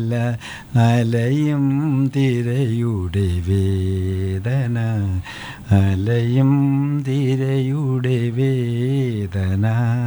അല അലയും തിരയുടെ വേദന അലയും തിരയുടെ വേദന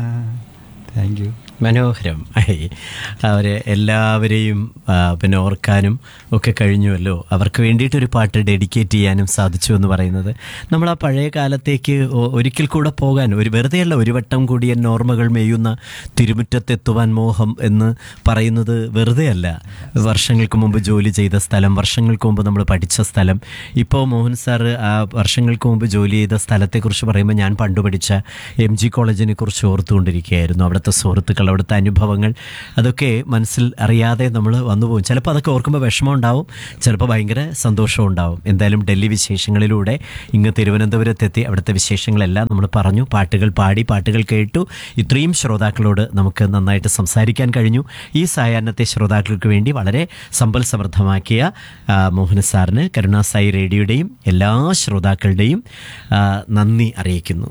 താങ്ക് യു മനോഹരം ഐ അവരെ എല്ലാവരെയും ആ, പിന്നെ ഓർക്കാനും ഒക്കെ കഴിഞ്ഞുവല്ലോ അവർക്ക് വേണ്ടിയിട്ടൊരു പാട്ട് ഡെഡിക്കേറ്റ് ചെയ്യാനും സാധിച്ചു എന്ന് പറയുന്നത് നമ്മൾ ആ പഴയ കാലത്തേക്ക് ഒ- ഒരിക്കൽ കൂടെ പോകാൻ ഒരു വെറുതെയല്ല ഒരു വട്ടം കൂടിയ നോർമകൾ മേയുന്ന തിരുമുറ്റത്തെത്തുവാൻ മോഹം എന്ന് പറയുന്നത് വെറുതെയല്ല വർഷങ്ങൾക്ക് മുമ്പ് ജോലി ചെയ്ത സ്ഥലം വർഷങ്ങൾക്ക് മുമ്പ് നമ്മൾ പഠിച്ച സ്ഥലം ഇപ്പോൾ മോഹൻ സാറ് ആ വർഷങ്ങൾക്ക് മുമ്പ് ജോലി ചെയ്ത സ്ഥലത്തെക്കുറിച്ച് പറയുമ്പോൾ ഞാൻ പണ്ട് പഠിച്ച എം ജി കോളേജിനെ കുറിച്ച് ഓർത്തുകൊണ്ടിരിക്കുകയായിരുന്നു അവിടുത്തെ സുഹൃത്തുക്കൾ അവിടുത്തെ അനുഭവങ്ങൾ അതൊക്കെ മനസ്സിൽ അറിയാതെ നമ്മൾ വന്നു പോകും ചിലപ്പോൾ അതൊക്കെ ഓർക്കുമ്പോൾ വിഷമം ഉണ്ടാവും ചിലപ്പോൾ ഭയങ്കര സന്തോഷം ഉണ്ടാവും എന്തായാലും ഡൽഹി വിശേഷങ്ങളിലൂടെ ഇങ്ങ് തിരുവനന്തപുരത്തെത്തി അവിടുത്തെ വിശേഷങ്ങളെല്ലാം നമ്മൾ പറഞ്ഞു പാട്ടുകൾ പാടി പാട്ടുകൾ കേട്ടു ഇത്രയും ശ്രോതാക്കളോട് നമുക്ക് നന്നായിട്ട് സംസാരിക്കാൻ കഴിഞ്ഞു ഈ സായാഹ്നത്തെ ശ്രോതാക്കൾക്ക് വേണ്ടി വളരെ സമ്പൽ സമൃദ്ധമാക്കിയ ആ, മോഹന സാറിന് കരുണാസായി റേഡിയോയുടെയും എല്ലാ ശ്രോതാക്കളുടെയും ആ, നന്ദി അറിയിക്കുന്നു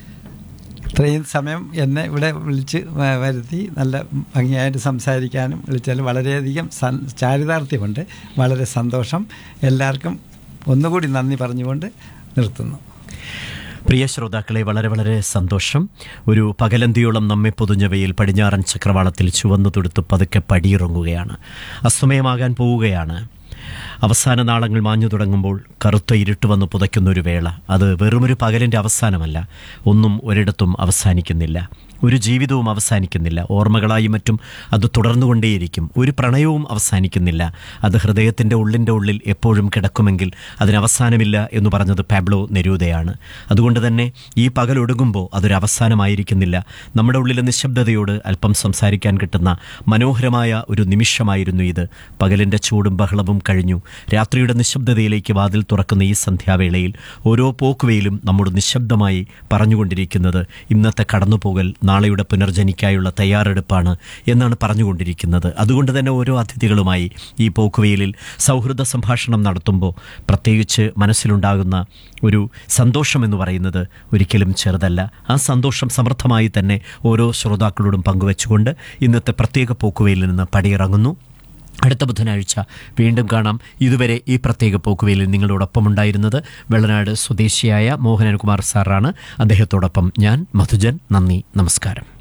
ഇത്രയും സമയം എന്നെ ഇവിടെ വിളിച്ച് വ- വരുത്തി നല്ല ഭംഗിയായിട്ട് സംസാരിക്കാനും വിളിച്ചാൽ വളരെയധികം സൻ ചാരിതാർത്ഥ്യമുണ്ട് വളരെ സന്തോഷം എല്ലാവർക്കും ഒന്നുകൂടി നന്ദി പറഞ്ഞുകൊണ്ട് നിർത്തുന്നു പ്രിയ ശ്രോതാക്കളെ വളരെ വളരെ സന്തോഷം ഒരു പകലന്തിയോളം നമ്മെ പൊതിഞ്ഞവയിൽ പടിഞ്ഞാറൻ ചക്രവാളത്തിൽ ചുവന്നു തൊടുത്ത് പതുക്കെ പടിയിറങ്ങുകയാണ് അസ്തമയമാകാൻ പോവുകയാണ് അവസാന നാളങ്ങൾ മാഞ്ഞു തുടങ്ങുമ്പോൾ കറുത്ത ഇരുട്ട് വന്ന് പുതയ്ക്കുന്ന ഒരു വേള അത് വെറുമൊരു പകലിൻ്റെ അവസാനമല്ല ഒന്നും ഒരിടത്തും അവസാനിക്കുന്നില്ല ഒരു ജീവിതവും അവസാനിക്കുന്നില്ല ഓർമ്മകളായി മറ്റും അത് തുടർന്നുകൊണ്ടേയിരിക്കും ഒരു പ്രണയവും അവസാനിക്കുന്നില്ല അത് ഹൃദയത്തിൻ്റെ ഉള്ളിൻ്റെ ഉള്ളിൽ എപ്പോഴും കിടക്കുമെങ്കിൽ അതിന് അവസാനമില്ല എന്ന് പറഞ്ഞത് പാബ്ലോ നെരൂദയാണ് അതുകൊണ്ട് തന്നെ ഈ പകൽ ഒടുങ്ങുമ്പോൾ അതൊരു അവസാനമായിരിക്കുന്നില്ല നമ്മുടെ ഉള്ളിലെ നിശബ്ദതയോട് അല്പം സംസാരിക്കാൻ കിട്ടുന്ന മനോഹരമായ ഒരു നിമിഷമായിരുന്നു ഇത് പകലിൻ്റെ ചൂടും ബഹളവും കഴിഞ്ഞു രാത്രിയുടെ നിശബ്ദതയിലേക്ക് വാതിൽ തുറക്കുന്ന ഈ സന്ധ്യാവേളയിൽ ഓരോ പോക്കുവയിലും നമ്മോട് നിശബ്ദമായി പറഞ്ഞുകൊണ്ടിരിക്കുന്നത് ഇന്നത്തെ കടന്നുപോകൽ നാളെയുടെ പുനർജനിക്കായുള്ള തയ്യാറെടുപ്പാണ് എന്നാണ് പറഞ്ഞുകൊണ്ടിരിക്കുന്നത് അതുകൊണ്ട് തന്നെ ഓരോ അതിഥികളുമായി ഈ പോക്കുവെയിലിൽ സൗഹൃദ സംഭാഷണം നടത്തുമ്പോൾ പ്രത്യേകിച്ച് മനസ്സിലുണ്ടാകുന്ന ഒരു സന്തോഷം എന്ന് പറയുന്നത് ഒരിക്കലും ചെറുതല്ല ആ സന്തോഷം സമൃദ്ധമായി തന്നെ ഓരോ ശ്രോതാക്കളോടും പങ്കുവെച്ചുകൊണ്ട് ഇന്നത്തെ പ്രത്യേക പോക്കുവെയിലിൽ നിന്ന് പടിയിറങ്ങുന്നു അടുത്ത ബുധനാഴ്ച വീണ്ടും കാണാം ഇതുവരെ ഈ പ്രത്യേക പോക്കുവെയിലിൽ നിങ്ങളോടൊപ്പം ഉണ്ടായിരുന്നത് വെള്ളനാട് സ്വദേശിയായ മോഹനൻകുമാർ സാറാണ് അദ്ദേഹത്തോടൊപ്പം ഞാൻ മധുജൻ നന്ദി നമസ്കാരം